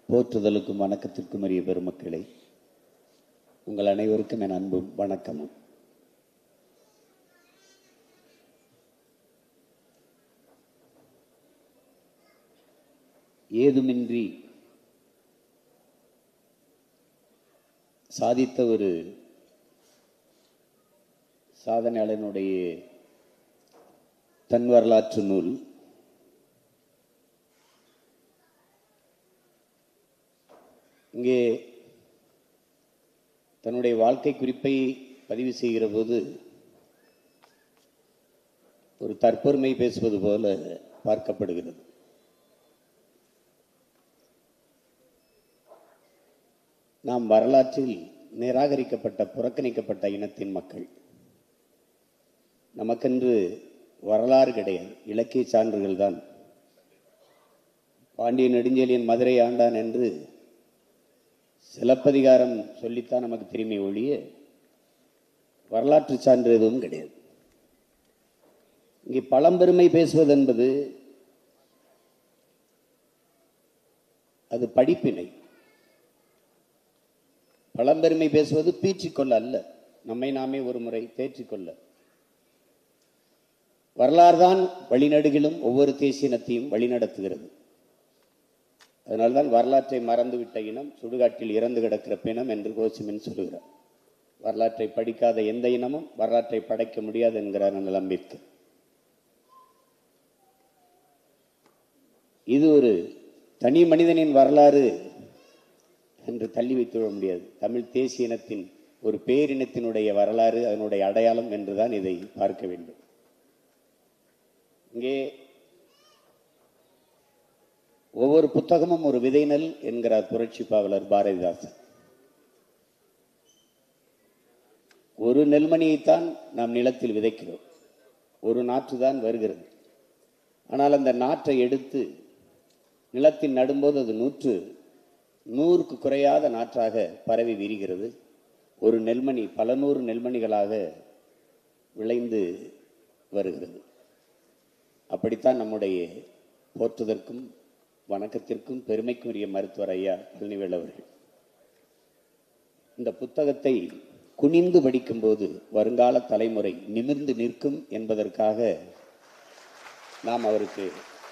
போற்றுதலுக்கும் வணக்கத்திற்கும் உரிய பெருமக்களே உங்கள் அனைவருக்கும் என் அன்பும் வணக்கமும் ஏதுமின்றி சாதித்த ஒரு சாதனையாளனுடைய தன் வரலாற்று நூல் இங்கே தன்னுடைய வாழ்க்கை குறிப்பை பதிவு செய்கிற போது ஒரு தற்பெருமை பேசுவது போல பார்க்கப்படுகிறது நாம் வரலாற்றில் நிராகரிக்கப்பட்ட புறக்கணிக்கப்பட்ட இனத்தின் மக்கள் நமக்கென்று வரலாறு கிடையாது இலக்கிய சான்றுகள் தான் பாண்டிய நெடுஞ்செழியன் மதுரை ஆண்டான் என்று சிலப்பதிகாரம் சொல்லித்தான் நமக்கு திரும்பி ஒழிய வரலாற்று சான்று எதுவும் கிடையாது இங்கே பழம்பெருமை பேசுவது என்பது அது படிப்பினை பழம்பெருமை பேசுவது பீற்றிக்கொள்ள அல்ல நம்மை நாமே ஒரு முறை தேற்றிக்கொள்ள வரலாறு தான் வழிநடுகிலும் ஒவ்வொரு தேசியனத்தையும் வழிநடத்துகிறது அதனால்தான் வரலாற்றை மறந்துவிட்ட இனம் சுடுகாட்டில் இறந்து கிடக்கிற பிணம் என்று கோசிமின் சொல்லுகிறார் வரலாற்றை படிக்காத எந்த இனமும் வரலாற்றை படைக்க முடியாது என்கிறார் அண்ணல் அம்பேத்கர் இது ஒரு தனி மனிதனின் வரலாறு என்று தள்ளி வைத்துவிட முடியாது தமிழ் தேசிய இனத்தின் ஒரு பேரினத்தினுடைய வரலாறு அதனுடைய அடையாளம் என்றுதான் இதை பார்க்க வேண்டும் இங்கே ஒவ்வொரு புத்தகமும் ஒரு விதை நெல் என்கிறார் புரட்சி பாவலர் பாரதிதாசன் ஒரு நெல்மணியைத்தான் நாம் நிலத்தில் விதைக்கிறோம் ஒரு நாற்று தான் வருகிறது ஆனால் அந்த நாற்றை எடுத்து நிலத்தில் நடும்போது அது நூற்று நூறுக்கு குறையாத நாற்றாக பரவி விரிகிறது ஒரு நெல்மணி பல நூறு நெல்மணிகளாக விளைந்து வருகிறது அப்படித்தான் நம்முடைய போற்றுதற்கும் வணக்கத்திற்கும் பெருமைக்கும் உரிய மருத்துவர் ஐயா பழனிவேல் அவர்கள் இந்த புத்தகத்தை குனிந்து படிக்கும்போது வருங்கால தலைமுறை நிமிர்ந்து நிற்கும் என்பதற்காக நாம் அவருக்கு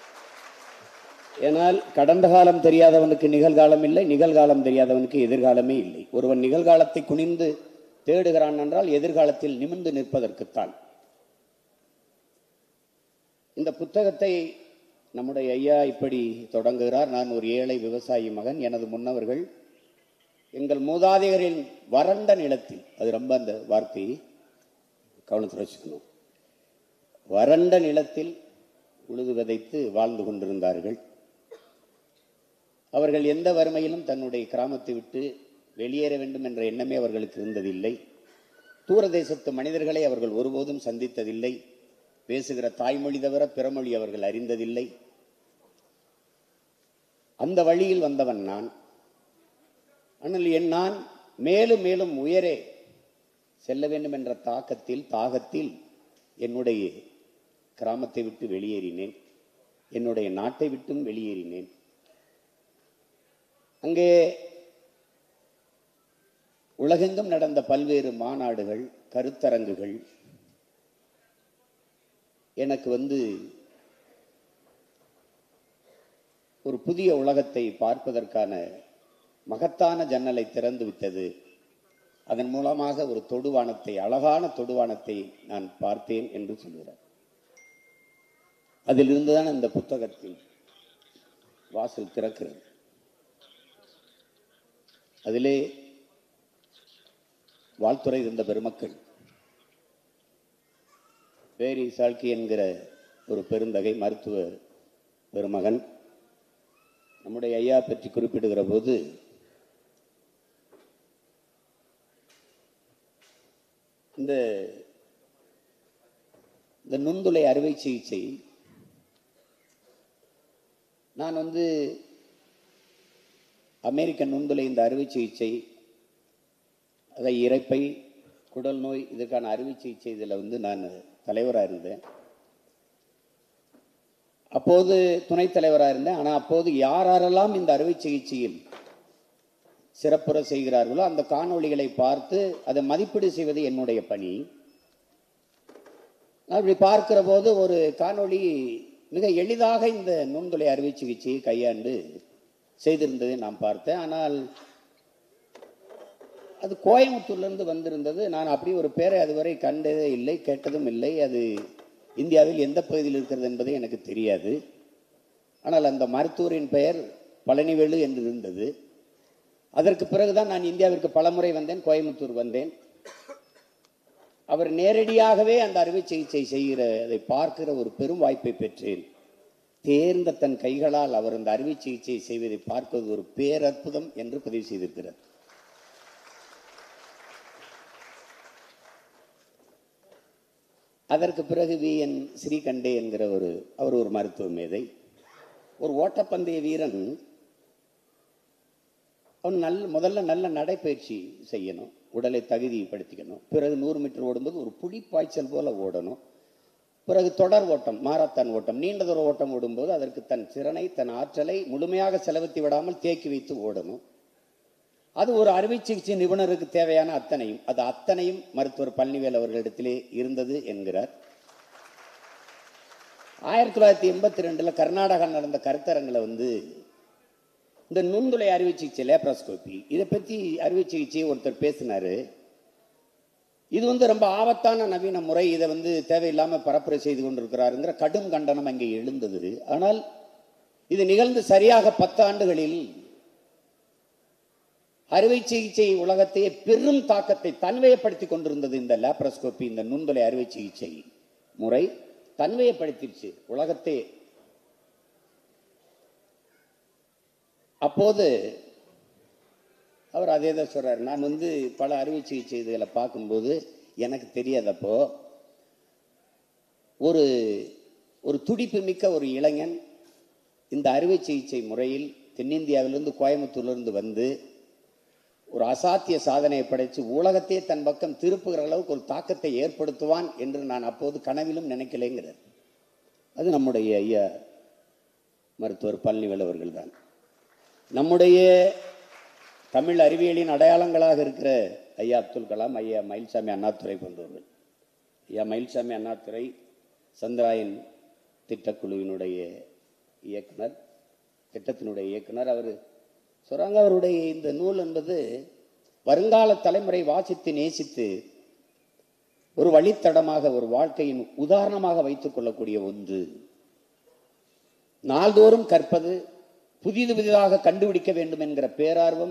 ஏனால் கடந்த காலம் தெரியாதவனுக்கு நிகழ்காலம் இல்லை நிகழ்காலம் தெரியாதவனுக்கு எதிர்காலமே இல்லை ஒருவன் நிகழ்காலத்தை குனிந்து தேடுகிறான் என்றால் எதிர்காலத்தில் நிமிர்ந்து நிற்பதற்குத்தான் இந்த புத்தகத்தை நம்முடைய ஐயா இப்படி தொடங்குகிறார் நான் ஒரு ஏழை விவசாயி மகன் எனது முன்னவர்கள் எங்கள் மூதாதையரின் வறண்ட நிலத்தில் அது ரொம்ப அந்த வார்த்தையை கவனத்தில் வச்சுக்கணும் வறண்ட நிலத்தில் உழுது விதைத்து வாழ்ந்து கொண்டிருந்தார்கள் அவர்கள் எந்த வறுமையிலும் தன்னுடைய கிராமத்தை விட்டு வெளியேற வேண்டும் என்ற எண்ணமே அவர்களுக்கு இருந்ததில்லை தூர தேசத்து மனிதர்களை அவர்கள் ஒருபோதும் சந்தித்ததில்லை பேசுகிற தாய்மொழி தவிர பிறமொழி அவர்கள் அறிந்ததில்லை அந்த வழியில் வந்தவன் நான் ஆனால் என் நான் மேலும் மேலும் உயரே செல்ல வேண்டும் என்ற தாக்கத்தில் தாகத்தில் என்னுடைய கிராமத்தை விட்டு வெளியேறினேன் என்னுடைய நாட்டை விட்டும் வெளியேறினேன் அங்கே உலகெங்கும் நடந்த பல்வேறு மாநாடுகள் கருத்தரங்குகள் எனக்கு வந்து ஒரு புதிய உலகத்தை பார்ப்பதற்கான மகத்தான ஜன்னலை திறந்து விட்டது அதன் மூலமாக ஒரு தொடுவானத்தை அழகான தொடுவானத்தை நான் பார்த்தேன் என்று சொல்கிறார் அதிலிருந்துதான் இந்த புத்தகத்தில் வாசல் திறக்கிறது அதிலே வாழ்த்துறை இருந்த பெருமக்கள் பேரி சால்கி என்கிற ஒரு பெருந்தகை மருத்துவ பெருமகன் நம்முடைய ஐயா பற்றி குறிப்பிடுகிற போது இந்த இந்த நுண்துளை அறுவை சிகிச்சை நான் வந்து அமெரிக்க நுண்துளை இந்த அறுவை சிகிச்சை அதை இறைப்பை குடல் நோய் இதற்கான அறுவை சிகிச்சை இதில் வந்து நான் தலைவராக இருந்தேன் அப்போது துணைத் தலைவராக இருந்தேன் ஆனால் அப்போது யார் யாரெல்லாம் இந்த அறுவை சிகிச்சையில் சிறப்புற செய்கிறார்களோ அந்த காணொளிகளை பார்த்து அதை மதிப்பீடு செய்வது என்னுடைய பணி நான் இப்படி பார்க்கிற போது ஒரு காணொளி மிக எளிதாக இந்த நுண்துளை அறுவை சிகிச்சையை கையாண்டு செய்திருந்ததை நான் பார்த்தேன் ஆனால் அது கோயம்புத்தூர்லேருந்து வந்திருந்தது நான் அப்படி ஒரு பேரை அதுவரை கண்டதே இல்லை கேட்டதும் இல்லை அது இந்தியாவில் எந்த பகுதியில் இருக்கிறது என்பது எனக்கு தெரியாது ஆனால் அந்த மருத்துவரின் பெயர் பழனிவேலு என்று இருந்தது அதற்கு பிறகுதான் நான் இந்தியாவிற்கு பலமுறை வந்தேன் கோயம்புத்தூர் வந்தேன் அவர் நேரடியாகவே அந்த அறுவை சிகிச்சை செய்கிற அதை பார்க்கிற ஒரு பெரும் வாய்ப்பை பெற்றேன் தேர்ந்த தன் கைகளால் அவர் அந்த அறுவை சிகிச்சை செய்வதை பார்ப்பது ஒரு பேரற்புதம் என்று பதிவு செய்திருக்கிறார் அதற்கு பிறகு வி என் ஸ்ரீகண்டே என்கிற ஒரு அவர் ஒரு மருத்துவ மேதை ஒரு ஓட்டப்பந்தய வீரன் அவன் நல்ல முதல்ல நல்ல நடைப்பயிற்சி செய்யணும் உடலை தகுதிப்படுத்திக்கணும் பிறகு நூறு மீட்டர் ஓடும்போது ஒரு புலிப்பாய்ச்சல் போல ஓடணும் பிறகு தொடர் ஓட்டம் மாரத்தான் ஓட்டம் நீண்ட தூர ஓட்டம் ஓடும்போது அதற்கு தன் திறனை தன் ஆற்றலை முழுமையாக செலவத்தி விடாமல் தேக்கி வைத்து ஓடணும் அது ஒரு அறுவை சிகிச்சை நிபுணருக்கு தேவையான அத்தனையும் அது அத்தனையும் மருத்துவர் பழனிவேல் அவர்களிடத்திலே இருந்தது என்கிறார் ஆயிரத்தி தொள்ளாயிரத்தி எண்பத்தி ரெண்டுல கர்நாடகா நடந்த கருத்தரங்கில் வந்து இந்த நுண்துளை அறுவை சிகிச்சை லேப்ராஸ்கோபி இதை பற்றி அறுவை சிகிச்சை ஒருத்தர் பேசினாரு இது வந்து ரொம்ப ஆபத்தான நவீன முறை இதை வந்து தேவையில்லாமல் பரப்புரை செய்து கொண்டிருக்கிறாருங்கிற கடும் கண்டனம் அங்கே எழுந்தது ஆனால் இது நிகழ்ந்து சரியாக பத்து ஆண்டுகளில் அறுவை சிகிச்சை உலகத்தையே பெரும் தாக்கத்தை தன்வயப்படுத்தி கொண்டிருந்தது இந்த லேப்ரஸ்கோபி இந்த நுண்துளை அறுவை சிகிச்சை முறை தன்வயப்படுத்திடுச்சு உலகத்தை அப்போது அவர் அதே தான் சொல்றாரு நான் வந்து பல அறுவை சிகிச்சை இதுகளை பார்க்கும்போது எனக்கு தெரியாதப்போ ஒரு ஒரு துடிப்பு மிக்க ஒரு இளைஞன் இந்த அறுவை சிகிச்சை முறையில் தென்னிந்தியாவிலிருந்து கோயம்புத்தூர்லேருந்து வந்து ஒரு அசாத்திய சாதனையை படைத்து உலகத்தையே தன் பக்கம் திருப்புகிற அளவுக்கு ஒரு தாக்கத்தை ஏற்படுத்துவான் என்று நான் அப்போது கனவிலும் நினைக்கலைங்கிறார் அது நம்முடைய ஐயா மருத்துவர் பழனிவேல் அவர்கள் தான் நம்முடைய தமிழ் அறிவியலின் அடையாளங்களாக இருக்கிற ஐயா அப்துல் கலாம் ஐயா மயில்சாமி அண்ணாதுரை போன்றவர்கள் ஐயா மயில்சாமி அண்ணாதுரை சந்திராயன் திட்டக்குழுவினுடைய இயக்குனர் திட்டத்தினுடைய இயக்குனர் அவர் சொல்கிறாங்க அவருடைய இந்த நூல் என்பது வருங்கால தலைமுறை வாசித்து நேசித்து ஒரு வழித்தடமாக ஒரு வாழ்க்கையின் உதாரணமாக வைத்துக் கொள்ளக்கூடிய ஒன்று நாள்தோறும் கற்பது புதிது புதிதாக கண்டுபிடிக்க வேண்டும் என்கிற பேரார்வம்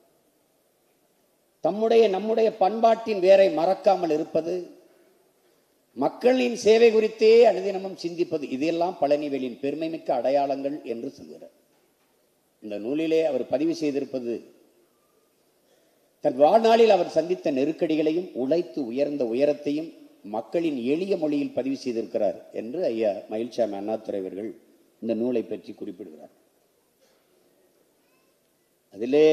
தம்முடைய நம்முடைய பண்பாட்டின் வேரை மறக்காமல் இருப்பது மக்களின் சேவை குறித்தே அனுதினமும் சிந்திப்பது இதெல்லாம் பழனிவேலின் பெருமைமிக்க அடையாளங்கள் என்று சொல்கிறார் இந்த நூலிலே அவர் பதிவு செய்திருப்பது தன் வாழ்நாளில் அவர் சந்தித்த நெருக்கடிகளையும் உழைத்து உயர்ந்த உயரத்தையும் மக்களின் எளிய மொழியில் பதிவு செய்திருக்கிறார் என்று ஐயா மயில்சாமி அண்ணாதுரை அவர்கள் இந்த நூலை பற்றி குறிப்பிடுகிறார் அதிலே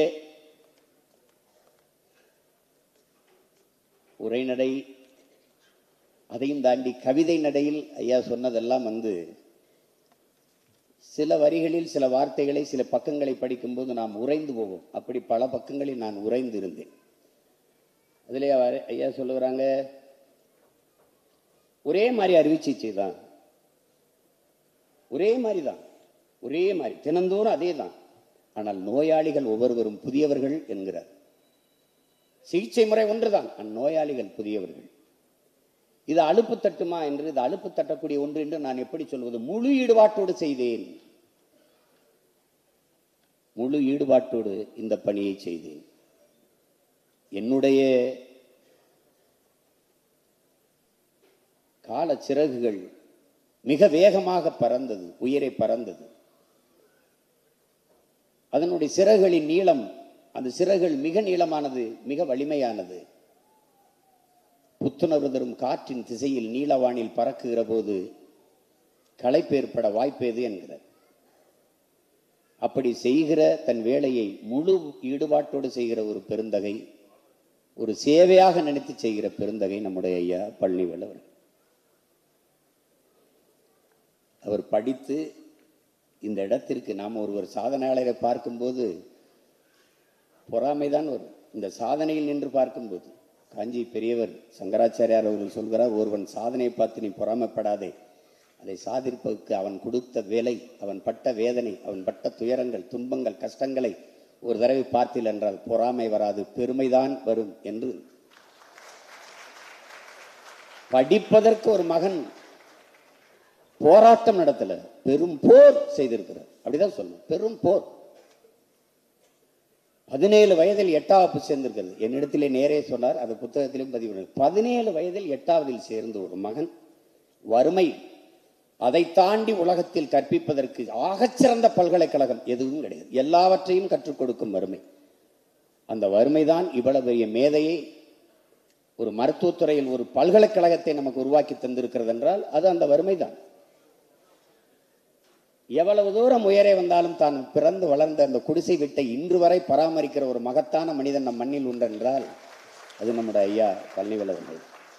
உரைநடை அதையும் தாண்டி கவிதை நடையில் ஐயா சொன்னதெல்லாம் வந்து சில வரிகளில் சில வார்த்தைகளை சில பக்கங்களை படிக்கும்போது நாம் உறைந்து போவோம் அப்படி பல பக்கங்களில் நான் உறைந்து இருந்தேன் அதிலே அவர் ஐயா சொல்லுகிறாங்க ஒரே மாதிரி அறுவை சிகிச்சை தான் ஒரே மாதிரி தான் ஒரே மாதிரி தினந்தோறும் அதே தான் ஆனால் நோயாளிகள் ஒவ்வொருவரும் புதியவர்கள் என்கிறார் சிகிச்சை முறை ஒன்றுதான் நோயாளிகள் புதியவர்கள் இது அலுப்பு தட்டுமா என்று இது அலுப்பு தட்டக்கூடிய ஒன்று என்று நான் எப்படி சொல்வது முழு ஈடுபாட்டோடு செய்தேன் முழு ஈடுபாட்டோடு இந்த பணியை செய்தேன் என்னுடைய கால சிறகுகள் மிக வேகமாக பறந்தது உயிரை பறந்தது அதனுடைய சிறகுகளின் நீளம் அந்த சிறகுகள் மிக நீளமானது மிக வலிமையானது புத்துணர்வு தரும் காற்றின் திசையில் நீலவானில் பறக்குகிற போது களைப்பு ஏற்பட வாய்ப்பேது என்கிறார் அப்படி செய்கிற தன் வேலையை முழு ஈடுபாட்டோடு செய்கிற ஒரு பெருந்தகை ஒரு சேவையாக நினைத்து செய்கிற பெருந்தகை நம்முடைய ஐயா பழனிவேல் அவர் அவர் படித்து இந்த இடத்திற்கு நாம் ஒருவர் சாதனையாளரை பார்க்கும்போது பொறாமைதான் வரும் இந்த சாதனையில் நின்று பார்க்கும்போது காஞ்சி பெரியவர் சங்கராச்சாரியார் அவர்கள் சொல்கிறார் ஒருவன் சாதனையை பார்த்து நீ பொறாமைப்படாதே அதை சாதிப்பதற்கு அவன் கொடுத்த வேலை அவன் பட்ட வேதனை அவன் பட்ட துயரங்கள் துன்பங்கள் கஷ்டங்களை ஒரு தடவை பார்த்தீர்கள் என்றால் பொறாமை வராது பெருமைதான் வரும் என்று படிப்பதற்கு ஒரு மகன் போராட்டம் நடத்தல பெரும் போர் செய்திருக்கிறார் அப்படிதான் சொல்லணும் பெரும் போர் பதினேழு வயதில் எட்டாவது சேர்ந்திருக்கிறது என்னிடத்திலே நேரே சொன்னார் அது புத்தகத்திலும் பதிவு பதினேழு வயதில் எட்டாவதில் சேர்ந்த ஒரு மகன் வறுமை அதை தாண்டி உலகத்தில் கற்பிப்பதற்கு ஆகச்சிறந்த பல்கலைக்கழகம் எதுவும் கிடையாது எல்லாவற்றையும் கற்றுக் கொடுக்கும் வறுமை அந்த வறுமைதான் இவ்வளவு பெரிய மேதையை ஒரு மருத்துவத்துறையில் ஒரு பல்கலைக்கழகத்தை நமக்கு உருவாக்கி தந்திருக்கிறது என்றால் அது அந்த வறுமைதான் எவ்வளவு தூரம் உயரே வந்தாலும் தான் பிறந்து வளர்ந்த அந்த குடிசை வீட்டை இன்று வரை பராமரிக்கிற ஒரு மகத்தான மனிதன் நம் மண்ணில் உண்டு என்றால் அது நம்முடைய ஐயா பழனிவளவர்கள்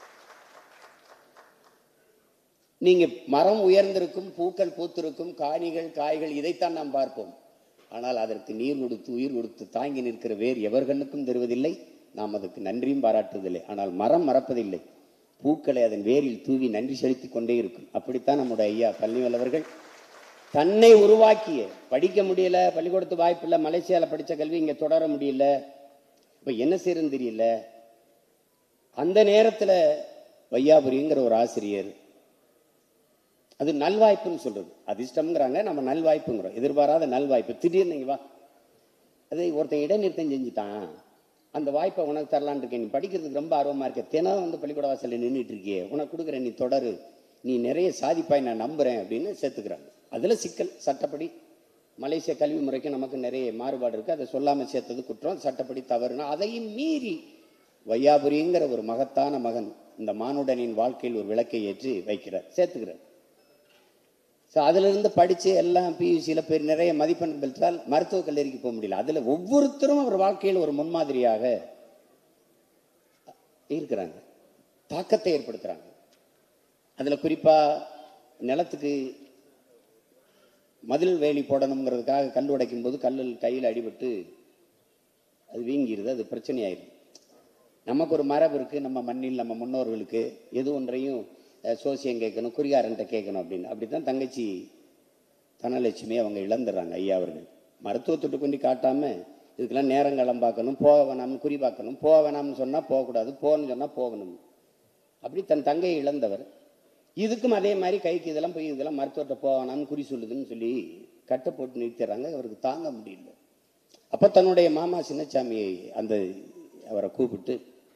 நீங்க மரம் உயர்ந்திருக்கும் பூக்கள் பூத்திருக்கும் காணிகள் காய்கள் இதைத்தான் நாம் பார்ப்போம் ஆனால் அதற்கு நீர் கொடுத்து உயிர் கொடுத்து தாங்கி நிற்கிற வேர் எவர்களுக்கும் தருவதில்லை நாம் அதுக்கு நன்றியும் பாராட்டுவதில்லை ஆனால் மரம் மறப்பதில்லை பூக்களை அதன் வேரில் தூவி நன்றி செலுத்திக் கொண்டே இருக்கும் அப்படித்தான் நம்முடைய ஐயா பழனிவல்லவர்கள் தன்னை உருவாக்கிய படிக்க முடியல பள்ளிக்கூடத்து வாய்ப்பு இல்லை மலேசியாவில் படித்த கல்வி இங்கே தொடர முடியல இப்போ என்ன செய்யறதுன்னு தெரியல அந்த நேரத்தில் வையாபுரிங்கிற ஒரு ஆசிரியர் அது நல்வாய்ப்புன்னு சொல்றது அதிர்ஷ்டம்ங்கிறாங்க நம்ம நல்வாய்ப்புங்கிறோம் எதிர்பாராத நல்வாய்ப்பு திடீர்னு இங்க வா அது ஒருத்தன் இடைநிறுத்தம் செஞ்சுட்டான் அந்த வாய்ப்பை உனக்கு தரலான்னு இருக்கேன் நீ படிக்கிறதுக்கு ரொம்ப ஆர்வமா இருக்க தினம் வந்து பள்ளிக்கூட வாசலில் நின்றுட்டு இருக்கியே உனக்கு கொடுக்குறேன் நீ தொடரு நீ நிறைய சாதிப்பாய் நான் நம்புறேன் அப்படின்னு சேர்த்துக்கிறாங்க அதுல சிக்கல் சட்டப்படி மலேசிய கல்வி முறைக்கு நமக்கு நிறைய மாறுபாடு இருக்கு அதை சொல்லாம சேர்த்தது குற்றம் சட்டப்படி தவறுனா அதையும் மீறி வையாபுரிங்கிற ஒரு மகத்தான மகன் இந்த மானுடனின் வாழ்க்கையில் ஒரு விளக்கை ஏற்றி வைக்கிறார் சேர்த்துக்கிறார் ஸோ அதிலிருந்து படித்து எல்லாம் பியூசியில் பெரிய நிறைய மதிப்பெண் பெற்றால் மருத்துவக் கல்லூரிக்கு போக முடியல அதில் ஒவ்வொருத்தரும் அவர் வாழ்க்கையில் ஒரு முன்மாதிரியாக இருக்கிறாங்க தாக்கத்தை ஏற்படுத்துகிறாங்க அதில் குறிப்பாக நிலத்துக்கு மதில் வேலி போடணுங்கிறதுக்காக கல் உடைக்கும் போது கல்லில் கையில் அடிபட்டு அது வீங்கிருது அது பிரச்சனையாயிரும் நமக்கு ஒரு மரபு இருக்குது நம்ம மண்ணில் நம்ம முன்னோர்களுக்கு எது ஒன்றையும் அஹ், சோசியம் கேட்கணும் குறிகாரன்ட்ட கேட்கணும் அப்படின்னு அப்படி தான் தங்கச்சி தனலட்சுமி அவங்க இழந்துடுறாங்க ஐயா அவர்கள் மருத்துவத்துட்டு கொண்டு காட்டாமல் இதுக்கெல்லாம் நேரங்காலம் பார்க்கணும் போக வேணாம்னு குறி பார்க்கணும் போக வேணாம்னு சொன்னால் போகக்கூடாது போகணும்னு சொன்னால் போகணும் அப்படி தன் தங்கையை இழந்தவர் இதுக்கும் அதே மாதிரி கைக்கு இதெல்லாம் போய் இதெல்லாம் மருத்துவத்தை போக வேணாம்னு குறி சொல்லுதுன்னு சொல்லி கட்டை போட்டு நிறுத்திடுறாங்க அவருக்கு தாங்க முடியல அப்போ தன்னுடைய மாமா சின்னசாமியை அந்த அவரை கூப்பிட்டு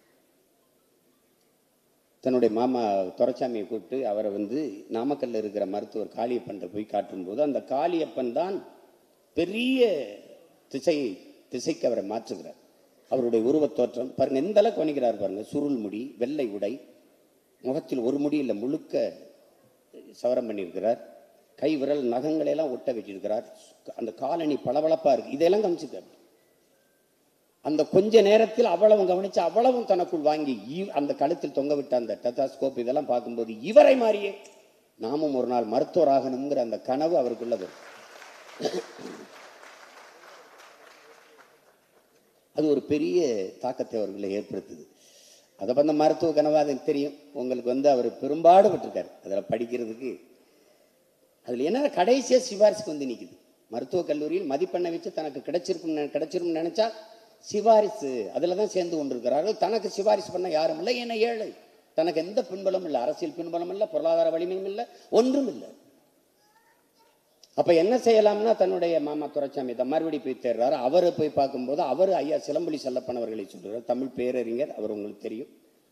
தன்னுடைய மாமா துரைசாமியை கூப்பிட்டு அவரை வந்து நாமக்கல்ல இருக்கிற மருத்துவர் காளியப்பன்ட்ட போய் காட்டும்போது அந்த காளியப்பன் தான் பெரிய திசை திசைக்கு அவரை மாற்றுகிறார் அவருடைய உருவத் தோற்றம் பாருங்க எந்த அளவுக்கு வணிகிறார் பாருங்க சுருள் முடி வெள்ளை உடை முகத்தில் ஒரு முடி இல்லை முழுக்க சவரம் பண்ணியிருக்கிறார் கை விரல் நகங்களை எல்லாம் ஒட்ட வச்சிருக்கிறார் அந்த காலணி பளபளப்பா இருக்கு இதெல்லாம் கவனிச்சுக்காரு அந்த கொஞ்ச நேரத்தில் அவ்வளவும் கவனிச்சு அவ்வளவும் தனக்குள் வாங்கி இ- அந்த கழுத்தில் தொங்க விட்ட அந்த டெத்தாஸ்கோப் இதெல்லாம் பார்க்கும்போது இவரை மாதிரியே நாமும் ஒரு நாள் மருத்துவர் ஆகணுங்கிற அந்த கனவு அவருக்குள்ளது அது ஒரு பெரிய தாக்கத்தை அவர்களை ஏற்படுத்துது அதை அந்த மருத்துவ கனவு அது தெரியும் உங்களுக்கு வந்து அவர் பெரும்பாடுபட்டிருக்காரு அதில் படிக்கிறதுக்கு அதில் என்ன கடைசியாக சிபாரிசுக்கு வந்து நிற்குது மருத்துவக் கல்லூரியில் மதிப்பெண்ணை வச்சு தனக்கு கிடைச்சிருக்கும் நெ- கிடைச்சிருக்கும்னு நினைச்சா சிபாரிசு அதில் தான் சேர்ந்து கொண்டிருக்கிறார்கள் தனக்கு சிபாரிசு பண்ண யாரும் இல்லை ஏன்னா ஏழை தனக்கு எந்த பின்பலமும் இல்லை அரசியல் பின்பலம் இல்லை பொருளாதார வலிமையும் இல்லை ஒன்றும் இல்லை அப்ப என்ன செய்யலாம்னா தன்னுடைய மாமா துரைசாமி தான் மறுபடி போய் தேடுறாரு அவரை போய் பார்க்கும்போது அவர் ஐயா சிலம்பொலி செல்லப்பன் அவர்களை சொல்றார் தமிழ் பேரறிஞர் அவர் உங்களுக்கு தெரியும்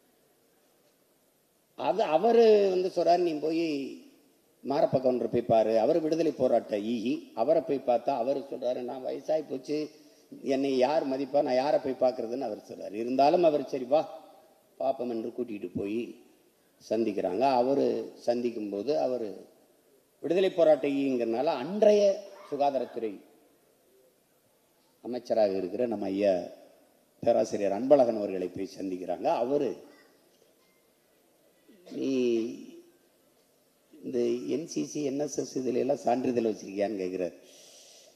அது அவர் வந்து சொல்றாரு நீ போய் மாரப்ப கவுண்டர் போய் பாரு அவர் விடுதலை போராட்ட ஈகி அவரை போய் பார்த்தா அவர் சொல்றாரு நான் வயசாகி போச்சு என்னை யார் மதிப்பா நான் யாரை போய் பார்க்கறதுன்னு அவர் சொல்றாரு இருந்தாலும் அவர் சரி வா பாப்பம் என்று கூட்டிகிட்டு போய் சந்திக்கிறாங்க அவர் சந்திக்கும்போது அவர் விடுதலை போராட்ட ஈங்கிறனால அன்றைய சுகாதாரத்துறை அமைச்சராக இருக்கிற நம்ம ஐயா பேராசிரியர் அன்பழகன் அவர்களை போய் சந்திக்கிறாங்க அவரு நீ இந்த என்சிசி என்எஸ்எஸ் இதுல எல்லாம் சான்றிதழ் வச்சிருக்கியான்னு கேட்குறாரு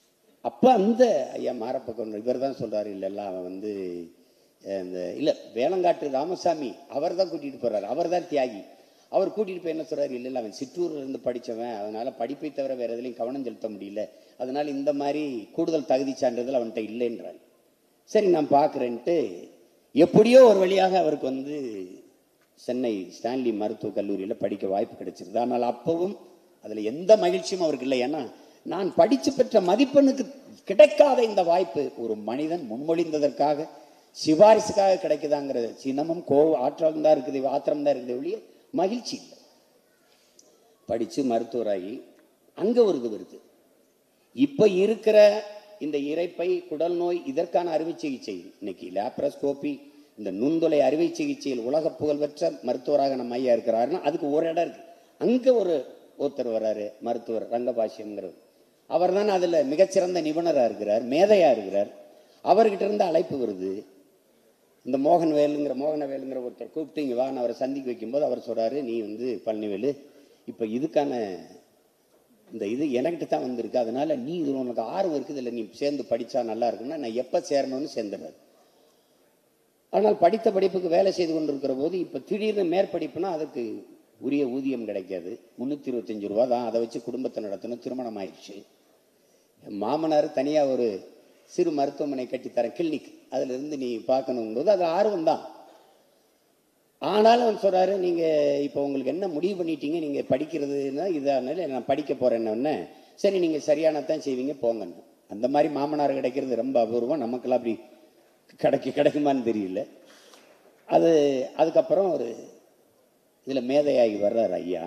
அப்போ அந்த ஐயா மாரப்ப இவர் தான் சொல்கிறாரு இல்லைல்ல அவன் வந்து அஹ், இந்த இல்லை வேளங்காட்டு ராமசாமி அவர் தான் கூட்டிகிட்டு போகிறாரு அவர் தான் தியாகி அவர் கூட்டிகிட்டு போய் என்ன சொல்கிறாரு இல்லை இல்லை அவன் சிற்றூர்ல இருந்து படித்தவன் அதனால் படிப்பை தவிர வேறு எதுலையும் கவனம் செலுத்த முடியல அதனால் இந்த மாதிரி கூடுதல் தகுதி சான்றிதழ் அவன்கிட்ட இல்லைன்றாரு சரி நான் பார்க்குறேன்ட்டு எப்படியோ ஒரு வழியாக அவருக்கு வந்து சென்னை ஸ்டான்லி மருத்துவக் கல்லூரியில் படிக்க வாய்ப்பு கிடைச்சிருது ஆனால் அப்பவும் அதில் எந்த மகிழ்ச்சியும் அவருக்கு இல்லை ஏன்னா நான் படித்து பெற்ற மதிப்பெண்ணுக்கு கிடைக்காத இந்த வாய்ப்பு ஒரு மனிதன் முன்மொழிந்ததற்காக சிபாரிசுக்காக கிடைக்குதாங்கிற சினமும் கோவ ஆற்றம் தான் இருக்குது ஆத்திரம் தான் இருக்குது ஒழிய மகிழ்ச்சி இல்லை படித்து மருத்துவராகி அங்கே ஒரு இது வருது இப்போ இருக்கிற இந்த இரைப்பை குடல் நோய் இதற்கான அறுவை சிகிச்சை இன்னைக்கு லேப்ரஸ்கோபி இந்த நுண்துளை அறுவை சிகிச்சையில் உலக புகழ்பெற்ற மருத்துவராக நம்ம ஐயா இருக்கிறாருன்னா அதுக்கு ஒரு இடம் இருக்கு அங்கே ஒரு ஒருத்தர் வராரு மருத்துவர் ரங்கபாஷ்யம்ங்கிறவர் அவர் தான் அதில் மிகச்சிறந்த நிபுணராக இருக்கிறார் மேதையாக இருக்கிறார் அவர்கிட்ட இருந்து அழைப்பு வருது இந்த மோகன் வேலுங்கிற மோகன வேலுங்கிற ஒருத்தர் கூப்பிட்டு இங்கே வான்னு அவரை சந்திக்க வைக்கும்போது அவர் சொல்றாரு நீ வந்து பழனிவேலு இப்போ இதுக்கான இந்த இது எனக்கிட்ட தான் வந்திருக்கு அதனால நீ இது உனக்கு ஆர்வம் இருக்குது இல்லை நீ சேர்ந்து படித்தா நல்லா இருக்குன்னா நான் எப்போ சேரணும்னு சேர்ந்துடுறாரு ஆனால் படித்த படிப்புக்கு வேலை செய்து கொண்டிருக்கிற போது இப்போ திடீர்னு மேற்படிப்புனா அதுக்கு உரிய ஊதியம் கிடைக்காது முந்நூற்றி இருபத்தஞ்சு ரூபா தான் அதை வச்சு குடும்பத்தை நடத்தணும் திருமணம் ஆயிடுச்சு என் மாமனார் தனியாக ஒரு சிறு மருத்துவமனை கட்டித்தரேன் கிளினிக் அதுல இருந்து நீ பார்க்கணுங்கும்போது அது ஆர்வம் தான் ஆனாலும் அவர் சொல்றாரு நீங்க இப்போ உங்களுக்கு என்ன முடிவு பண்ணிட்டீங்க நீங்க படிக்கிறதுன்னா இதனால நான் படிக்க போறேன்னு சரி நீங்க சரியானதான் செய்வீங்க போங்கன்னு அந்த மாதிரி மாமனார் கிடைக்கிறது ரொம்ப அபூர்வம் நமக்கெல்லாம் அப்படி கிடைக்க கிடைக்குமான்னு தெரியல அது அதுக்கப்புறம் ஒரு இதுல மேதையாகி வர்றார் ஐயா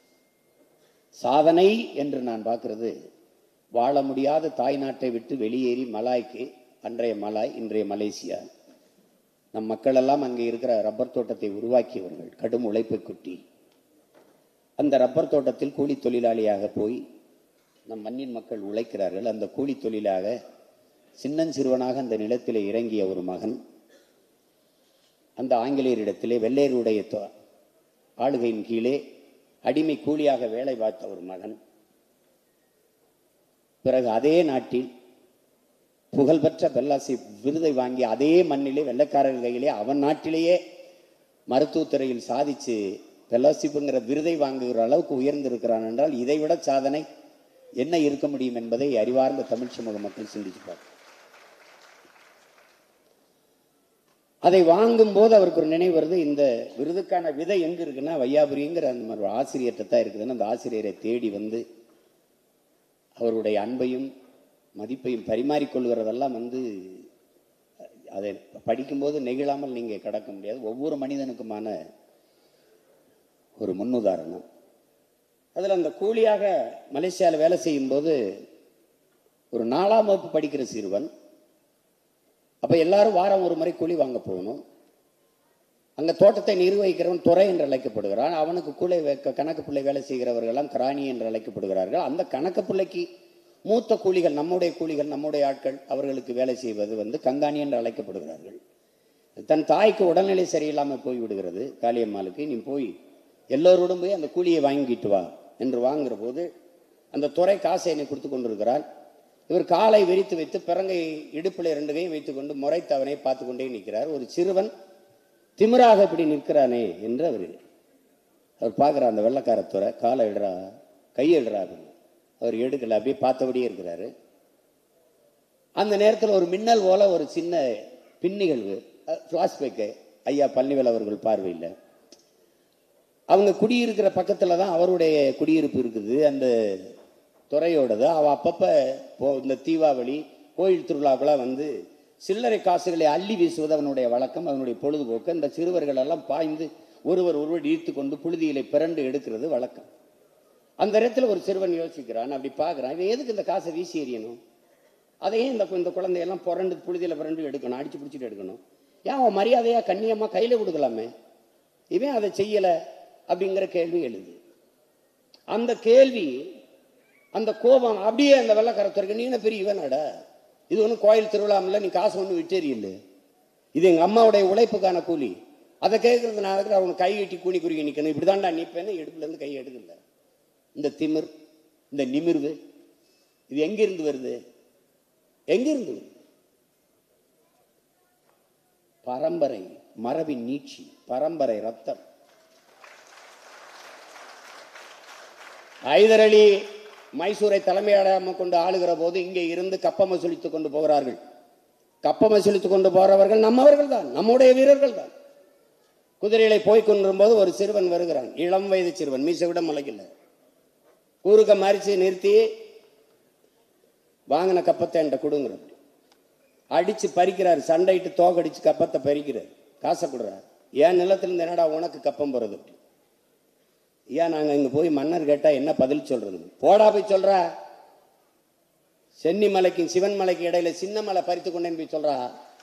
சாதனை என்று நான் பார்க்கிறது வாழ முடியாத தாய் நாட்டை விட்டு வெளியேறி மலாய்க்கு அன்றைய மலாய் இன்றைய மலேசியா நம் மக்கள் எல்லாம் அங்கே இருக்கிற ரப்பர் தோட்டத்தை உருவாக்கியவர்கள் கடும் உழைப்பை குட்டி அந்த ரப்பர் தோட்டத்தில் கூலி தொழிலாளியாக போய் நம் மண்ணின் மக்கள் உழைக்கிறார்கள் அந்த கூலி தொழிலாக சின்னஞ்சிறுவனாக அந்த நிலத்திலே இறங்கிய ஒரு மகன் அந்த ஆங்கிலேயரிடத்திலே வெள்ளையருடைய தொ- ஆளுகையின் கீழே அடிமை கூலியாக வேலை பார்த்த ஒரு மகன் பிறகு அதே நாட்டில் புகழ்பெற்ற பெல்லாசி விருதை வாங்கி அதே மண்ணிலே வெள்ளைக்காரர்கள் கையிலே அவன் நாட்டிலேயே மருத்துவத்துறையில் சாதிச்சு பெல்லாசிப்புங்கிற விருதை வாங்குகிற அளவுக்கு உயர்ந்திருக்கிறான் என்றால் இதைவிட சாதனை என்ன இருக்க முடியும் என்பதை அறிவார்ந்த தமிழ் சமூக மக்கள் சிந்திச்சுப்பார் அதை வாங்கும்போது அவருக்கு ஒரு நினைவு வருது இந்த விருதுக்கான விதை எங்க இருக்குன்னா வையாபுரிங்கிற அந்த மாதிரி ஒரு ஆசிரியர்கிட்ட தான் இருக்குதுன்னு அந்த ஆசிரியரை தேடி வந்து அவருடைய அன்பையும் மதிப்பையும் பரிமாறிக்கொள்கிறதெல்லாம் வந்து அதை படிக்கும்போது நெகிழாமல் நீங்கள் கடக்க முடியாது ஒவ்வொரு மனிதனுக்குமான ஒரு முன்னுதாரணம் அதில் அந்த கூலியாக மலேசியாவில் வேலை செய்யும்போது ஒரு நாலாம் வகுப்பு படிக்கிற சிறுவன் அப்போ எல்லாரும் வாரம் ஒரு முறை கூலி வாங்க போகணும் அங்கே தோட்டத்தை நிர்வகிக்கிறவன் துறை என்று அழைக்கப்படுகிறான் அவனுக்கு கூலை வைக்க கணக்கு பிள்ளை வேலை செய்கிறவர்கள் எல்லாம் கிராணி என்று அழைக்கப்படுகிறார்கள் அந்த கணக்கு பிள்ளைக்கு மூத்த கூலிகள் நம்முடைய கூலிகள் நம்முடைய ஆட்கள் அவர்களுக்கு வேலை செய்வது வந்து கங்காணி என்று அழைக்கப்படுகிறார்கள் தன் தாய்க்கு உடல்நிலை சரியில்லாமல் போய் விடுகிறது காளியம்மாளுக்கு நீ போய் எல்லோரோடும் போய் அந்த கூலியை வாங்கிட்டு வா என்று வாங்குற போது அந்த துறை காசை என்னை கொடுத்து கொண்டிருக்கிறார் இவர் காலை விரித்து வைத்து பிறங்கை இடுப்பில் ரெண்டு கையும் வைத்துக்கொண்டு முறைத்து அவனை பார்த்து கொண்டே நிற்கிறார் ஒரு சிறுவன் திமிராக இப்படி நிற்கிறானே என்று அவர் அவர் பார்க்குற அந்த வெள்ளக்காரத்துறை காலை இடுறா கையை இடுறா அப்படின்னு அவர் எடுக்கல அப்படியே பார்த்தபடியே இருக்கிறாரு அந்த நேரத்தில் ஒரு மின்னல் போல ஒரு சின்ன பின்னிகழ்வு ஃப்ளாஷ்பேக்கு ஐயா பழனிவேல் அவர்கள் பார்வையில் அவங்க குடியிருக்கிற பக்கத்தில் தான் அவருடைய குடியிருப்பு இருக்குது அந்த துறையோடது அவள் அப்பப்போ போ இந்த தீபாவளி கோயில் திருவிழாக்கெல்லாம் வந்து சில்லறை காசுகளை அள்ளி வீசுவது அவனுடைய வழக்கம் அவனுடைய பொழுதுபோக்கு இந்த சிறுவர்கள் எல்லாம் பாய்ந்து ஒருவர் ஒருவர் இழுத்து கொண்டு புழுதியிலை பிறண்டு எடுக்கிறது வழக்கம் அந்த இடத்துல ஒரு சிறுவன் யோசிக்கிறான் அப்படி பார்க்குறான் இவன் எதுக்கு இந்த காசை வீசி எறியணும் அதையே இந்த இந்த குழந்தையெல்லாம் புரண்டு புழுதியில் புரண்டு எடுக்கணும் அடிச்சு பிடிச்சிட்டு எடுக்கணும் ஏன் அவன் மரியாதையாக கண்ணியமாக கையில் கொடுக்கலாமே இவன் அதை செய்யலை அப்படிங்கிற கேள்வி எழுது அந்த கேள்வி அந்த கோபம் அப்படியே அந்த வெள்ளக்காரத்திற்கு நீ என்ன பெரிய இவனாடா இது ஒன்றும் கோயில் திருவிழாமில்ல நீ காசு ஒன்றும் விட்டேறியில்ல இது எங்கள் அம்மாவுடைய உழைப்புக்கான கூலி அதை கேட்கறது நான் இருக்கிற அவனுக்கு கை கட்டி கூலி குறுகி நிற்கணும் இப்படி தான்டா நிற்பேன்னு இடுப்புலேருந்து கை எடுக்கல இந்த திமிர் இந்த நிமிர்வு இது எங்கிருந்து வருது எங்கிருந்து பரம்பரை மரபின் நீட்சி பரம்பரை ரத்தம் ஹைதர் அலி மைசூரை தலைமையிடமாக கொண்டு ஆளுகிற போது இங்கே இருந்து கப்பம் வசூலித்துக் கொண்டு போகிறார்கள் கப்பம் வசூலித்துக் கொண்டு போறவர்கள் நம்மவர்கள் தான் நம்முடைய வீரர்கள் தான் குதிரைகளை போய் கொண்டிருக்கும்போது ஒரு சிறுவன் வருகிறான் இளம் வயது சிறுவன் மீசை விட முளைக்கல கூறுக்க மறிச்சு நிறுத்தி வாங்கின கப்பத்தை என்கிட்ட கொடுங்கிறார் அடிச்சு பறிக்கிறார் சண்டையிட்டு தோக்கடிச்சு கப்பத்தை பறிக்கிறார் காசை கொடுறார் ஏன் நிலத்திலிருந்து என்னடா உனக்கு கப்பம் போறது அப்படி ஏன் நாங்க இங்க போய் மன்னர் கேட்டா என்ன பதில் சொல்றது போடா போய் சொல்ற சென்னி மலைக்கும் சிவன் மலைக்கு இடையில சின்ன மலை பறித்து கொண்டேன்னு போய் சொல்றா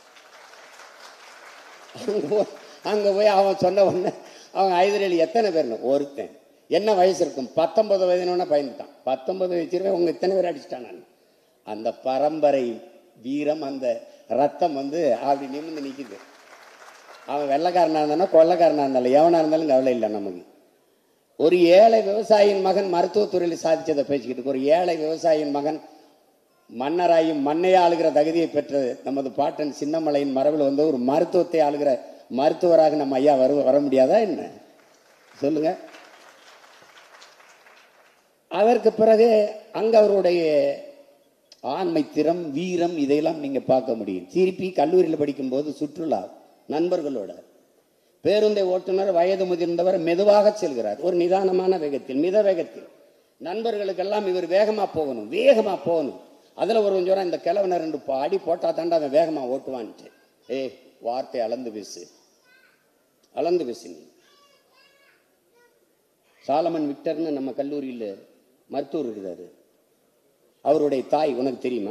அங்க போய் அங்க போய் அவன் சொன்ன உடனே அவன் ஐதரலி எத்தனை பேர்னு ஒருத்தன் என்ன வயசு இருக்கும் பத்தொன்பது வயதுன்னு பயந்துட்டான் பத்தொன்பது வயசு உங்க இத்தனை பேர் அடிச்சிட்டான் நான் அந்த பரம்பரை வீரம் அந்த ரத்தம் வந்து அப்படி நிமிர்ந்து நிக்குது அவன் வெள்ளைக்காரனா இருந்தானா கொள்ளைக்காரனா இருந்தாலும் எவனா இருந்தாலும் கவலை இல்லை நமக்கு ஒரு ஏழை விவசாயியின் மகன் மருத்துவத்துறையில் சாதிச்சதை பேசிக்கிட்டு ஒரு ஏழை விவசாயியின் மகன் மன்னராயும் மண்ணையை ஆளுகிற தகுதியை பெற்ற நமது பாட்டன் சின்னமலையின் மரபில் வந்து ஒரு மருத்துவத்தை ஆளுகிற மருத்துவராக நம்ம ஐயா வர வர முடியாதா என்ன சொல்லுங்க அதற்கு பிறகு அங்க அவருடைய ஆண்மை திறம் வீரம் இதையெல்லாம் நீங்க பார்க்க முடியும் திருப்பி கல்லூரியில் படிக்கும்போது சுற்றுலா நண்பர்களோட பேருந்தை ஓட்டுநர் வயது முதிர்ந்தவர் மெதுவாக செல்கிறார் ஒரு நிதானமான வேகத்தில் மித வேகத்தில் நண்பர்களுக்கெல்லாம் இவர் வேகமா போகணும் வேகமா போகணும் அதுல ஒரு கொஞ்சம் இந்த கிழவனை ரெண்டு அடி போட்டா தாண்டா அவன் வேகமா ஓட்டுவான்ட்டு ஏ வார்த்தை அளந்து பேசு அளந்து பேசு நீ சாலமன் விக்டர்னு நம்ம கல்லூரியில் மருத்துவர் இருக்கிறாரு அவருடைய தாய் உனக்கு தெரியுமா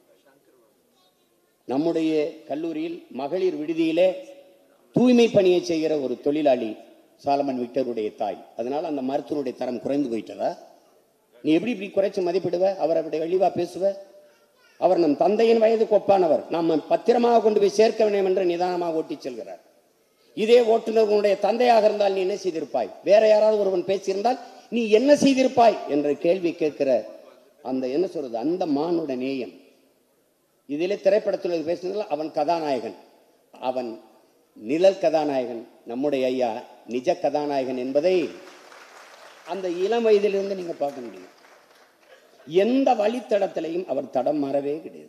நம்முடைய கல்லூரியில் மகளிர் விடுதியிலே தூய்மை பணியை செய்கிற ஒரு தொழிலாளி சாலமன் விக்டருடைய தாய் அதனால அந்த மருத்துவனுடைய தரம் குறைந்து போயிட்டதா நீ எப்படி இப்படி குறைச்சு மதிப்பிடுவ அவர் அப்படி வெளிவா பேசுவ அவர் நம் தந்தையின் வயதுக்கு ஒப்பானவர் நாம் பத்திரமாக கொண்டு போய் சேர்க்க வேண்டும் என்று நிதானமாக ஓட்டிச் செல்கிறார் இதே ஓட்டுநர் உன்னுடைய தந்தையாக இருந்தால் நீ என்ன செய்திருப்பாய் வேற யாராவது ஒருவன் பேசியிருந்தால் நீ என்ன செய்திருப்பாய் என்ற கேள்வி கேட்கிற அந்த என்ன சொல்றது அந்த மானுட நேயம் இதிலே திரைப்படத்தில் பேசினதில் அவன் கதாநாயகன் அவன் நிழல் கதாநாயகன் நம்முடைய ஐயா நிஜ கதாநாயகன் என்பதை அந்த இளம் வயதிலிருந்து நீங்க பார்க்க முடியும் எந்த வழித்தடத்திலையும் அவர் தடம் மாறவே கிடையாது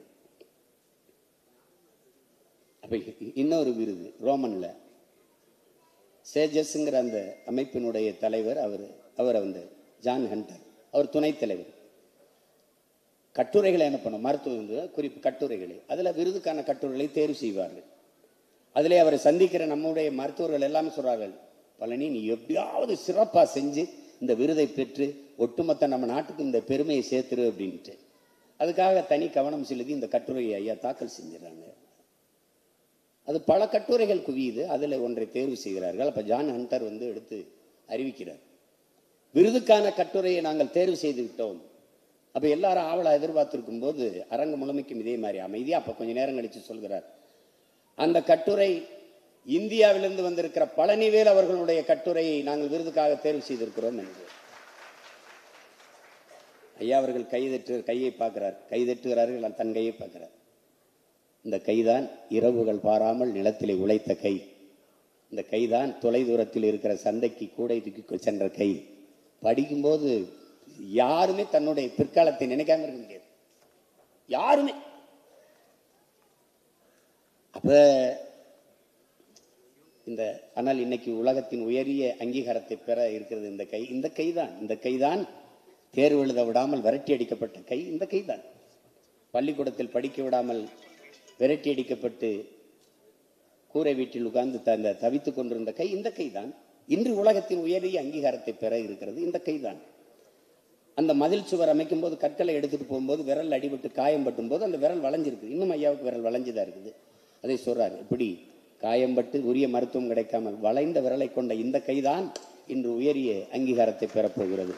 அப்ப இன்னொரு விருது ரோமன்ல சேஜஸ்ங்கிற அந்த அமைப்பினுடைய தலைவர் அவர் அவர் வந்து ஜான் ஹண்டர் அவர் துணைத் தலைவர் கட்டுரைகளை என்ன பண்ணும் மருத்துவ குறிப்பு கட்டுரைகளை அதுல விருதுக்கான கட்டுரைகளை தேர்வு செய்வார்கள் அதிலே அவரை சந்திக்கிற நம்முடைய மருத்துவர்கள் எல்லாமே சொல்றார்கள் பழனி நீ எப்படியாவது சிறப்பா செஞ்சு இந்த விருதை பெற்று ஒட்டுமொத்த நம்ம நாட்டுக்கு இந்த பெருமையை சேர்த்துரு அப்படின்ட்டு அதுக்காக தனி கவனம் செலுத்தி இந்த கட்டுரையை ஐயா தாக்கல் செஞ்சிடறாங்க அது பல கட்டுரைகள் குவியுது அதில் ஒன்றை தேர்வு செய்கிறார்கள் அப்போ ஜான் ஹண்டர் வந்து எடுத்து அறிவிக்கிறார் விருதுக்கான கட்டுரையை நாங்கள் தேர்வு செய்து விட்டோம் அப்போ எல்லாரும் ஆவலா எதிர்பார்த்திருக்கும் போது அரங்கு முழுமைக்கும் இதே மாதிரி அமைதியா அப்போ கொஞ்ச நேரம் கழிச்சு சொல்கிறார் அந்த கட்டுரை இந்தியாவிலிருந்து வந்திருக்கிற பழனிவேல் அவர்களுடைய கட்டுரையை நாங்கள் விருதுக்காக தேர்வு செய்திருக்கிறோம் என்று ஐயா அவர்கள் கைதட்டு கையை பார்க்கிறார் கைதட்டுகிறார்கள் தன் கையை பார்க்கிறார் இந்த கைதான் இரவுகள் பாராமல் நிலத்திலே உழைத்த கை இந்த கைதான் தொலை தூரத்தில் இருக்கிற சந்தைக்கு கூடை தூக்கி சென்ற கை படிக்கும்போது யாருமே தன்னுடைய பிற்காலத்தை நினைக்காம இருக்க முடியாது யாருமே அப்ப இந்த ஆனால் இன்னைக்கு உலகத்தின் உயரிய அங்கீகாரத்தை பெற இருக்கிறது இந்த கை இந்த கைதான் இந்த கைதான் தேர்வு எழுத விடாமல் விரட்டி அடிக்கப்பட்ட கை இந்த கைதான் பள்ளிக்கூடத்தில் படிக்க விடாமல் விரட்டி அடிக்கப்பட்டு கூரை வீட்டில் உட்கார்ந்து தந்த தவித்துக் கொண்டிருந்த கை இந்த கைதான் இன்று உலகத்தின் உயரிய அங்கீகாரத்தை பெற இருக்கிறது இந்த கைதான் அந்த மதில் சுவர் அமைக்கும் போது கற்களை எடுத்துட்டு போகும்போது விரல் அடிபட்டு காயம் பட்டும் போது அந்த விரல் வளைஞ்சிருக்கு இன்னும் ஐயாவுக்கு விரல் வளைஞ்சுதான் இருக்குது அதை சொல்றாரு இப்படி காயம்பட்டு உரிய மருத்துவம் கிடைக்காமல் வளைந்த விரலை கொண்ட இந்த கைதான் இன்று உயரிய அங்கீகாரத்தை பெறப்போகிறது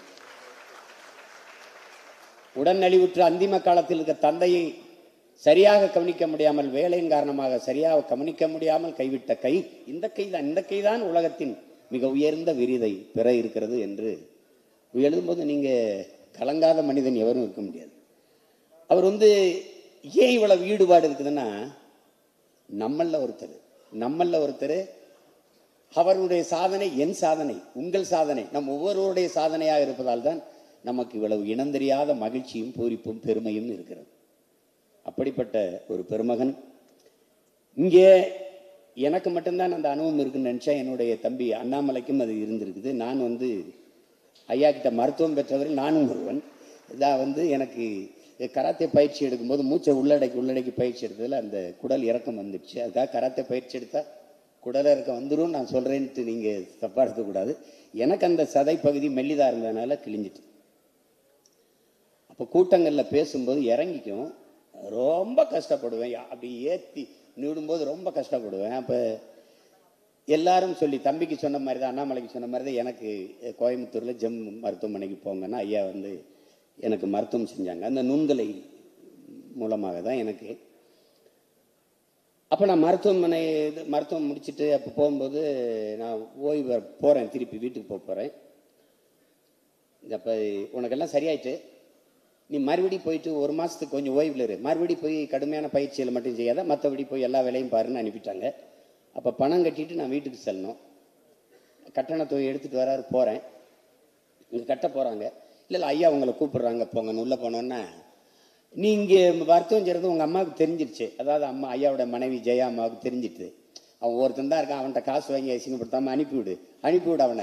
உடன் நலிவுற்ற அந்திம காலத்தில் இருக்க தந்தையை சரியாக கவனிக்க முடியாமல் வேலையின் காரணமாக சரியாக கவனிக்க முடியாமல் கைவிட்ட கை இந்த கைதான் இந்த கைதான் உலகத்தின் மிக உயர்ந்த விருதை பெற இருக்கிறது என்று எழுதும்போது நீங்க கலங்காத மனிதன் எவரும் இருக்க முடியாது அவர் வந்து ஏன் இவ்வளவு ஈடுபாடு இருக்குதுன்னா நம்மள ஒருத்தர் நம்மள ஒருத்தர் அவருடைய சாதனை என் சாதனை உங்கள் சாதனை நம் ஒவ்வொருவருடைய சாதனையாக இருப்பதால் தான் நமக்கு இவ்வளவு இனந்தெரியாத மகிழ்ச்சியும் பூரிப்பும் பெருமையும் இருக்கிறது அப்படிப்பட்ட ஒரு பெருமகன் இங்கே எனக்கு மட்டும்தான் அந்த அனுபவம் இருக்குன்னு நினச்சேன் என்னுடைய தம்பி அண்ணாமலைக்கும் அது இருந்திருக்குது நான் வந்து ஐயா கிட்ட மருத்துவம் பெற்றவரில் நானும் ஒருவன் இதாக வந்து எனக்கு கராத்தே பயிற்சி எடுக்கும்போது மூச்சை உள்ளடக்கி உள்ளடக்கி பயிற்சி எடுத்ததில் அந்த குடல் இறக்கம் வந்துடுச்சு அதுக்காக கராத்தே பயிற்சி எடுத்தால் குடல் இறக்கம் வந்துடும் நான் சொல்கிறேன்ட்டு நீங்கள் தப்பாக எடுக்கக்கூடாது எனக்கு அந்த சதை பகுதி மெல்லிதாக இருந்ததுனால கிழிஞ்சிட்டு அப்போ கூட்டங்களில் பேசும்போது இறங்கிக்கும் ரொம்ப கஷ்டப்படுவேன் அப்படி ஏற்றி நிவிடும்போது ரொம்ப கஷ்டப்படுவேன் அப்போ எல்லாரும் சொல்லி தம்பிக்கு சொன்ன மாதிரி தான் அண்ணாமலைக்கு சொன்ன மாதிரி தான் எனக்கு கோயம்புத்தூரில் ஜெம் மருத்துவமனைக்கு போங்கன்னா ஐயா வந்து எனக்கு மருத்துவம் செஞ்சாங்க அந்த நுண்கலை மூலமாக தான் எனக்கு அப்போ நான் மருத்துவமனை இது மருத்துவம் முடிச்சுட்டு அப்போ போகும்போது நான் ஓய்வு போகிறேன் திருப்பி வீட்டுக்கு போக போகிறேன் அப்போ உனக்கெல்லாம் சரியாயிட்டு நீ மறுபடி போயிட்டு ஒரு மாதத்துக்கு கொஞ்சம் ஓய்வில் இரு மறுபடி போய் கடுமையான பயிற்சியில் மட்டும் செய்யாத மற்றபடி போய் எல்லா வேலையும் பாருன்னு அனுப்பிட்டாங்க அப்போ பணம் கட்டிட்டு நான் வீட்டுக்கு செல்லணும் கட்டண தொகை எடுத்துகிட்டு வராரு போகிறேன் இங்கே கட்ட போகிறாங்க இல்லை இல்லை ஐயா உங்களை கூப்பிடுறாங்க போங்கன்னு உள்ளே போனோன்னா நீ இங்கே மருத்துவம் செய்கிறது உங்கள் அம்மாவுக்கு தெரிஞ்சிருச்சு அதாவது அம்மா ஐயாவோட மனைவி ஜெயா அம்மாவுக்கு தெரிஞ்சிட்டு அவன் ஒருத்தன் தான் இருக்கான் அவன்கிட்ட காசு வாங்கி அசிங்கப்படுத்தாமல் அனுப்பிவிடு அனுப்பிவிடு அவனை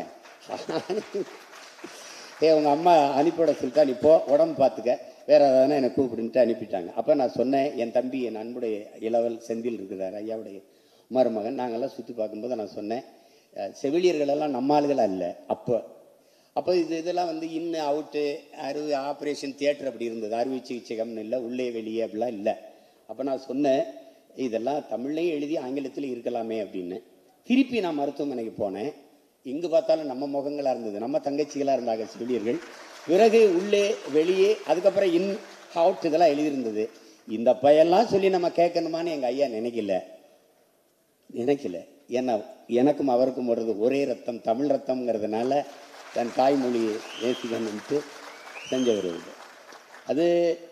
ஏ உங்கள் அம்மா அனுப்பிவிட சொல்லிட்டா நீ போ உடம்பு பார்த்துக்க வேற ஏதாவது என்னை கூப்பிடுன்ட்டு அனுப்பிட்டாங்க அப்போ நான் சொன்னேன் என் தம்பி என் அன்புடைய இளவல் செந்தில் இருக்கிறார் ஐயாவுடைய மருமகன் நாங்கள்லாம் சுற்றி பார்க்கும்போது நான் சொன்னேன் அஹ், செவிலியர்கள் எல்லாம் நம்ம ஆளுகள் அல்ல அப்போ அப்போ இது இதெல்லாம் வந்து இன்னு அவுட்டு அறுவை ஆப்ரேஷன் தியேட்டர் அப்படி இருந்தது அறுவை சிகிச்சைகம்னு இல்லை உள்ளே வெளியே அப்படிலாம் இல்லை அப்போ நான் சொன்னேன் இதெல்லாம் தமிழ்லையும் எழுதி ஆங்கிலத்திலும் இருக்கலாமே அப்படின்னு திருப்பி நான் மருத்துவமனைக்கு போனேன் எங்கே பார்த்தாலும் நம்ம முகங்களாக இருந்தது நம்ம தங்கச்சிகளாக இருந்தாங்க செவிலியர்கள் பிறகு உள்ளே வெளியே அதுக்கப்புறம் இன் அவுட் இதெல்லாம் எழுதியிருந்தது இந்த பையெல்லாம் சொல்லி நம்ம கேட்கணுமான்னு எங்கள் ஐயா நினைக்கல நினைக்கல ஏன்னா எனக்கும் அவருக்கும் வருது ஒரே ரத்தம் தமிழ் ரத்தம்ங்கிறதுனால தன் தாய்மொழியை நேசிக்கணும்ட்டு செஞ்சவர் இது அது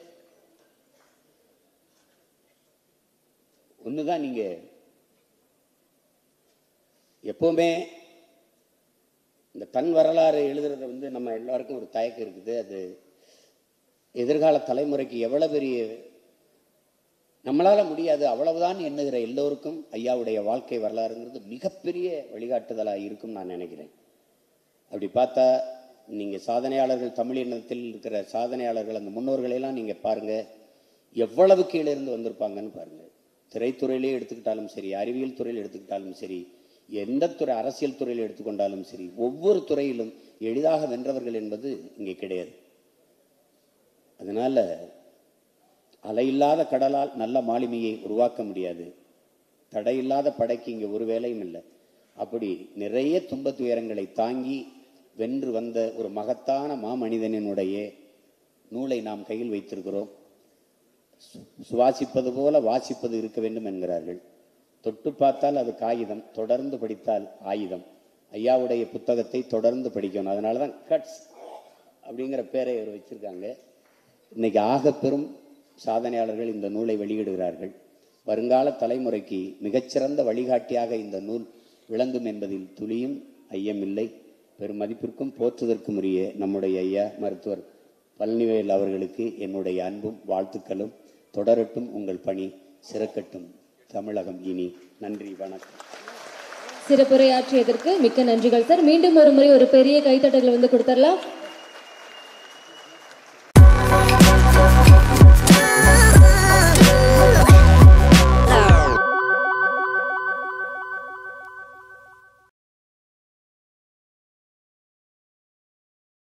ஒன்று தான் நீங்கள் எப்போவுமே இந்த தன் வரலாறு எழுதுறத வந்து நம்ம எல்லாருக்கும் ஒரு தயக்கம் இருக்குது அது எதிர்கால தலைமுறைக்கு எவ்வளோ பெரிய நம்மளால் முடியாது அவ்வளவுதான் எண்ணுகிற எல்லோருக்கும் ஐயாவுடைய வாழ்க்கை வரலாறுங்கிறது மிகப்பெரிய வழிகாட்டுதலாக இருக்கும் நான் நினைக்கிறேன் அப்படி பார்த்தா நீங்கள் சாதனையாளர்கள் தமிழ் இனத்தில் இருக்கிற சாதனையாளர்கள் அந்த முன்னோர்களையெல்லாம் நீங்கள் பாருங்கள் எவ்வளவு கீழே இருந்து வந்திருப்பாங்கன்னு பாருங்கள் திரைத்துறையிலே எடுத்துக்கிட்டாலும் சரி அறிவியல் துறையில் எடுத்துக்கிட்டாலும் சரி எந்த துறை அரசியல் துறையில் எடுத்துக்கொண்டாலும் சரி ஒவ்வொரு துறையிலும் எளிதாக வென்றவர்கள் என்பது இங்கே கிடையாது அதனால அலையில்லாத கடலால் நல்ல மாலுமியை உருவாக்க முடியாது தடையில்லாத படைக்கு இங்கே ஒரு வேலையும் இல்லை அப்படி நிறைய துன்பத் துயரங்களை தாங்கி வென்று வந்த ஒரு மகத்தான மாமனிதனினுடைய நூலை நாம் கையில் வைத்திருக்கிறோம் சு- சுவாசிப்பது போல வாசிப்பது இருக்க வேண்டும் என்கிறார்கள் தொட்டு பார்த்தால் அது காகிதம் தொடர்ந்து படித்தால் ஆயுதம் ஐயாவுடைய புத்தகத்தை தொடர்ந்து படிக்கணும் அதனால தான் கட்ஸ் அப்படிங்கிற பேரை அவர் வச்சிருக்காங்க இன்னைக்கு ஆக பெரும் சாதனையாளர்கள் இந்த நூலை வெளியிடுகிறார்கள் வருங்கால தலைமுறைக்கு மிகச்சிறந்த வழிகாட்டியாக இந்த நூல் விளங்கும் என்பதில் துளியும் ஐயமில்லை பெருமதிப்பிற்கும் போற்றுதற்கும் உரிய நம்முடைய ஐயா மருத்துவர் பழனிவேல் அவர்களுக்கு என்னுடைய அன்பும் வாழ்த்துக்களும் தொடரட்டும் உங்கள் பணி சிறக்கட்டும் தமிழகம் இனி நன்றி வணக்கம் சிறப்புரையாற்றியதற்கு மிக்க நன்றிகள் சார் மீண்டும் ஒரு முறை ஒரு பெரிய கைத்தட்டல் வந்து கொடுத்துடலாம்